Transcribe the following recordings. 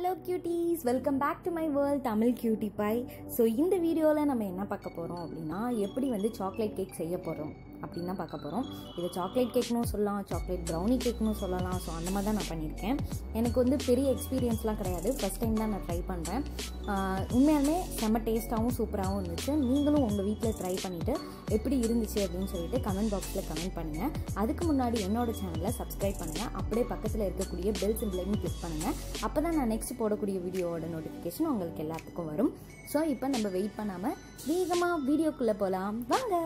hello cuties welcome back to my world Tamil cutie bye so இந்த வீடியோவில் நம்ம என்ன பார்க்க போகிறோம் அப்படின்னா எப்படி வந்து சாக்லேட் கேக் செய்ய போகிறோம் அப்படின்னு தான் பார்க்க போகிறோம் இதை சாக்லேட் கேக்னு சொல்லலாம் சாக்லேட் ப்ரௌனி கேக்னு சொல்லலாம் ஸோ அந்த மாதிரி தான் நான் பண்ணியிருக்கேன் எனக்கு வந்து பெரிய எக்ஸ்பீரியன்ஸ்லாம் கிடையாது ஃபஸ்ட் டைம் தான் நான் ட்ரை பண்ணுறேன் உண்மையாலுமே செம்ம டேஸ்ட்டாகவும் சூப்பராகவும் இருந்துச்சு நீங்களும் உங்கள் வீட்டில் ட்ரை பண்ணிவிட்டு எப்படி இருந்துச்சு அப்படின்னு சொல்லிட்டு கமெண்ட் பாக்ஸில் கமெண்ட் பண்ணுங்கள் அதுக்கு முன்னாடி என்னோட சேனலை சப்ஸ்கிரைப் பண்ணுங்கள் அப்படியே பக்கத்தில் இருக்கக்கூடிய பெல் சிம்பிளையும் கிளிக் பண்ணுங்கள் அப்போ தான் நான் நெக்ஸ்ட் போடக்கூடிய வீடியோவோட நோட்டிஃபிகேஷன் உங்களுக்கு எல்லாத்துக்கும் வரும் ஸோ இப்போ நம்ம வெயிட் பண்ணாமல் வேகமாக வீடியோக்குள்ளே போகலாம் வாங்க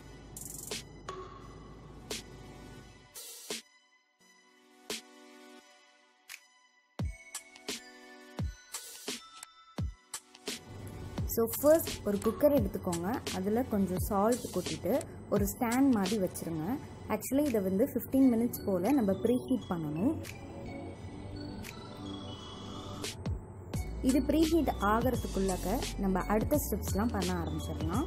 ஸோ ஃபர்ஸ்ட் ஒரு குக்கர் எடுத்துக்கோங்க அதில் கொஞ்சம் சால்ட் கொட்டிட்டு ஒரு ஸ்டாண்ட் மாதிரி வச்சுருங்க ஆக்சுவலி இதை வந்து ஃபிஃப்டீன் மினிட்ஸ் போல் நம்ம ப்ரீ ஹீட் பண்ணணும் இது ப்ரீ ஹீட் ஆகிறதுக்குள்ளாக்க நம்ம அடுத்த ஸ்டெப்ஸ்லாம் பண்ண ஆரம்பிச்சிடலாம்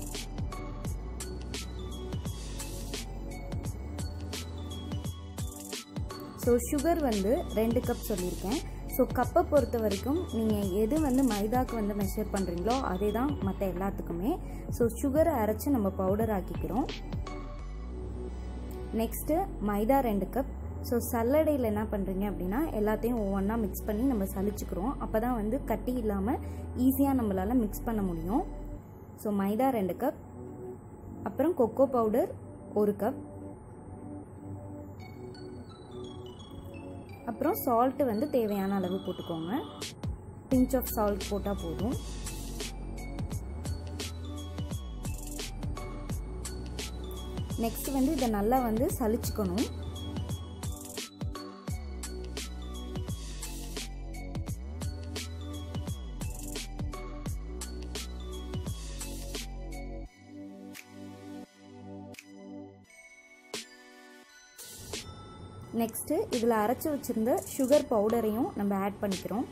ஸோ சுகர் வந்து ரெண்டு கப் சொல்லியிருக்கேன் ஸோ கப்பை பொறுத்த வரைக்கும் நீங்கள் எது வந்து மைதாக்கு வந்து மெஷர் பண்ணுறீங்களோ அதே தான் மற்ற எல்லாத்துக்குமே ஸோ சுகரை அரைச்சி நம்ம பவுடர் ஆக்கிக்கிறோம் நெக்ஸ்ட்டு மைதா ரெண்டு கப் ஸோ சல்லடையில் என்ன பண்ணுறீங்க அப்படின்னா எல்லாத்தையும் ஒவ்வொன்றா மிக்ஸ் பண்ணி நம்ம சலிச்சுக்கிறோம் அப்போ தான் வந்து கட்டி இல்லாமல் ஈஸியாக நம்மளால் மிக்ஸ் பண்ண முடியும் ஸோ மைதா ரெண்டு கப் அப்புறம் கொக்கோ பவுடர் ஒரு கப் அப்புறம் சால்ட்டு வந்து தேவையான அளவு போட்டுக்கோங்க பிஞ்ச் ஆஃப் சால்ட் போட்டால் போதும் நெக்ஸ்ட் வந்து இதை நல்லா வந்து சலிச்சுக்கணும் நெக்ஸ்ட்டு இதில் அரைச்சி வச்சுருந்த சுகர் பவுடரையும் நம்ம ஆட் பண்ணிக்கிறோம்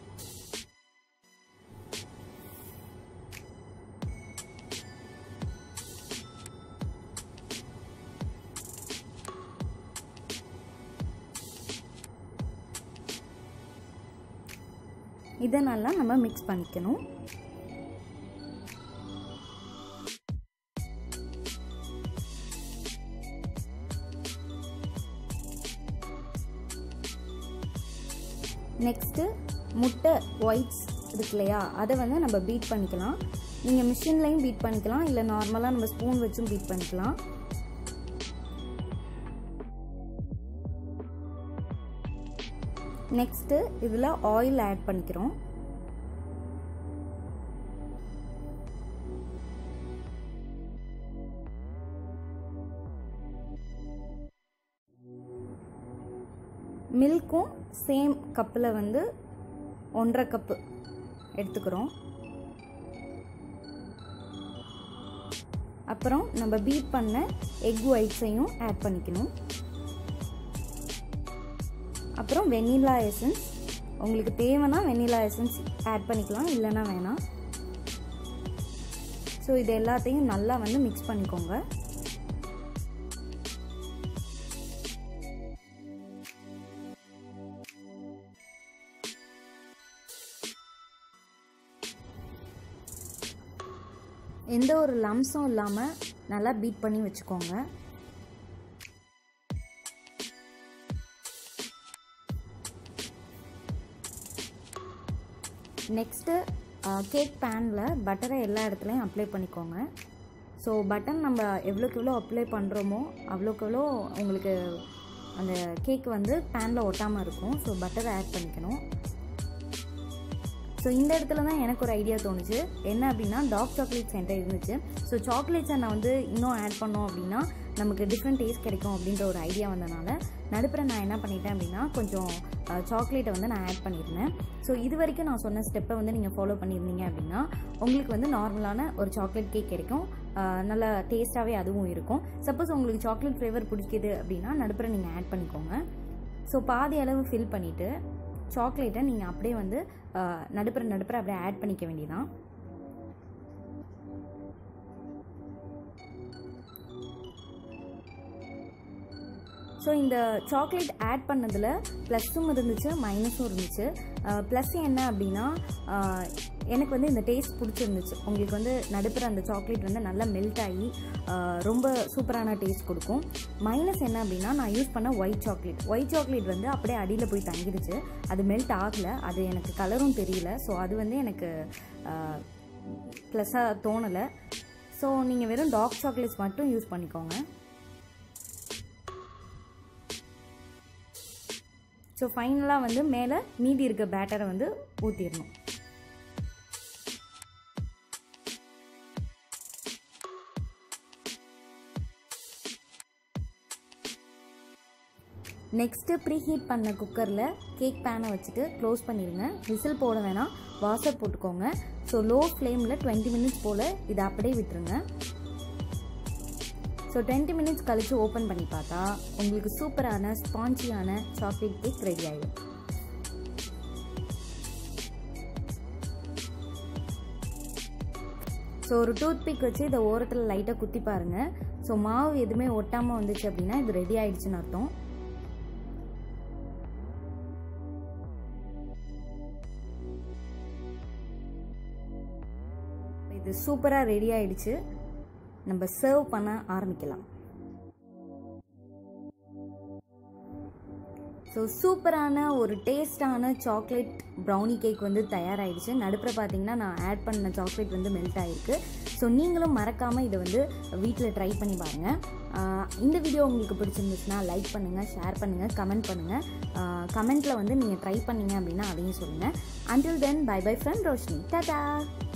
இதை நல்லா நம்ம மிக்ஸ் பண்ணிக்கணும் நெக்ஸ்ட்டு முட்டை ஒயிட்ஸ் இருக்கு இல்லையா அதை வந்து நம்ம பீட் பண்ணிக்கலாம் நீங்கள் மிஷின்லையும் பீட் பண்ணிக்கலாம் இல்லை நார்மலாக நம்ம ஸ்பூன் வச்சும் பீட் பண்ணிக்கலாம் நெக்ஸ்ட்டு இதில் ஆயில் ஆட் பண்ணிக்கிறோம் மில்க்கும் சேம் கப்பில் வந்து ஒன்றரை கப்பு எடுத்துக்கிறோம் அப்புறம் நம்ம பீட் பண்ண எக் ஒயிட்ஸையும் ஆட் பண்ணிக்கணும் அப்புறம் வெனிலா எசன்ஸ் உங்களுக்கு தேவைன்னா வெனிலா எசன்ஸ் ஆட் பண்ணிக்கலாம் இல்லைன்னா வேணாம் ஸோ இது எல்லாத்தையும் நல்லா வந்து மிக்ஸ் பண்ணிக்கோங்க எந்த ஒரு லம்ஸும் இல்லாமல் நல்லா பீட் பண்ணி வச்சுக்கோங்க நெக்ஸ்ட்டு கேக் பேனில் பட்டரை எல்லா இடத்துலையும் அப்ளை பண்ணிக்கோங்க ஸோ பட்டன் நம்ம எவ்வளோக்கு எவ்வளோ அப்ளை பண்ணுறோமோ அவ்வளோக்கு எவ்வளோ உங்களுக்கு அந்த கேக் வந்து பேனில் ஒட்டாமல் இருக்கும் ஸோ பட்டரை ஆட் பண்ணிக்கணும் ஸோ இந்த இடத்துல தான் எனக்கு ஒரு ஐடியா தோணுச்சு என்ன அப்படின்னா டார்க் சாக்லேட் சென்டர் இருந்துச்சு ஸோ சாக்லேட்ஸை நான் வந்து இன்னும் ஆட் பண்ணோம் அப்படின்னா நமக்கு டிஃப்ரெண்ட் டேஸ்ட் கிடைக்கும் அப்படின்ற ஒரு ஐடியா வந்தனால நடுப்புற நான் என்ன பண்ணிட்டேன் அப்படின்னா கொஞ்சம் சாக்லேட்டை வந்து நான் ஆட் பண்ணியிருந்தேன் ஸோ இது வரைக்கும் நான் சொன்ன ஸ்டெப்பை வந்து நீங்கள் ஃபாலோ பண்ணியிருந்தீங்க அப்படின்னா உங்களுக்கு வந்து நார்மலான ஒரு சாக்லேட் கேக் கிடைக்கும் நல்ல டேஸ்ட்டாகவே அதுவும் இருக்கும் சப்போஸ் உங்களுக்கு சாக்லேட் ஃப்ளேவர் பிடிக்குது அப்படின்னா நடுப்புற நீங்கள் ஆட் பண்ணிக்கோங்க ஸோ பாதி அளவு ஃபில் பண்ணிவிட்டு சாக்லேட்டை நீங்கள் அப்படியே வந்து நடுப்புற நடுப்புற அப்படியே ஆட் பண்ணிக்க வேண்டியதான் ஸோ இந்த சாக்லேட் ஆட் பண்ணதில் ப்ளஸ்ஸும் இருந்துச்சு மைனஸும் இருந்துச்சு ப்ளஸ் என்ன அப்படின்னா ஆஹ், எனக்கு வந்து இந்த டேஸ்ட் பிடிச்சிருந்துச்சு உங்களுக்கு வந்து நடுப்புற அந்த சாக்லேட் வந்து நல்லா மெல்ட் ஆகி ஆஹ், ரொம்ப சூப்பரான டேஸ்ட் கொடுக்கும் மைனஸ் என்ன அப்படின்னா நான் யூஸ் பண்ண ஒயிட் சாக்லேட் ஒயிட் சாக்லேட் வந்து அப்படியே அடியில் போய் தங்கிடுச்சு அது மெல்ட் ஆகலை அது எனக்கு கலரும் தெரியல ஸோ அது வந்து எனக்கு ப்ளஸ்ஸாக தோணலை ஸோ நீங்கள் வெறும் டார்க் சாக்லேட்ஸ் மட்டும் யூஸ் பண்ணிக்கோங்க ஸோ ஃபைனலாக வந்து மேலே மீதி இருக்க பேட்டரை வந்து ஊற்றிடணும் நெக்ஸ்ட்டு ப்ரீஹீட் பண்ண குக்கரில் கேக் பேனை வச்சுட்டு க்ளோஸ் பண்ணிடுங்க விசில் போட வேணாம் வாசர் போட்டுக்கோங்க ஸோ லோ ஃப்ளேமில் டுவெண்ட்டி மினிட்ஸ் போல் இதை அப்படியே விட்டுருங்க ஸோ டுவெண்ட்டி மினிட்ஸ் கழித்து ஓப்பன் பண்ணி பார்த்தா உங்களுக்கு சூப்பரான ஸ்பான்ச்சியான சாக்லேட் கேக் ரெடி ஆகிடும் ஸோ ஒரு டூத் பிக் வச்சு இதை ஓரத்தில் லைட்டாக குத்தி பாருங்கள் ஸோ மாவு எதுவுமே ஒட்டாமல் வந்துச்சு அப்படின்னா இது ரெடி ஆயிடுச்சுன்னு அர்த்தம் இது சூப்பராக ரெடி ஆயிடுச்சு நம்ம சர்வ் பண்ண ஆரம்பிக்கலாம் ஸோ சூப்பரான ஒரு டேஸ்டான சாக்லேட் ப்ரௌனி கேக் வந்து தயாராகிடுச்சு நடுப்புற பார்த்தீங்கன்னா நான் ஆட் பண்ண சாக்லேட் வந்து மெல்ட் ஆகிருக்கு ஸோ நீங்களும் மறக்காமல் இதை வந்து வீட்டில் ட்ரை பண்ணி பாருங்கள் ஆஹ் இந்த வீடியோ உங்களுக்கு பிடிச்சிருந்துச்சுன்னா லைக் பண்ணுங்கள் ஷேர் பண்ணுங்கள் கமெண்ட் பண்ணுங்கள் கமெண்ட்டில் வந்து நீங்கள் ட்ரை பண்ணீங்க அப்படின்னா அதையும் சொல்லுங்கள் until then bye bye friend Roshini Tata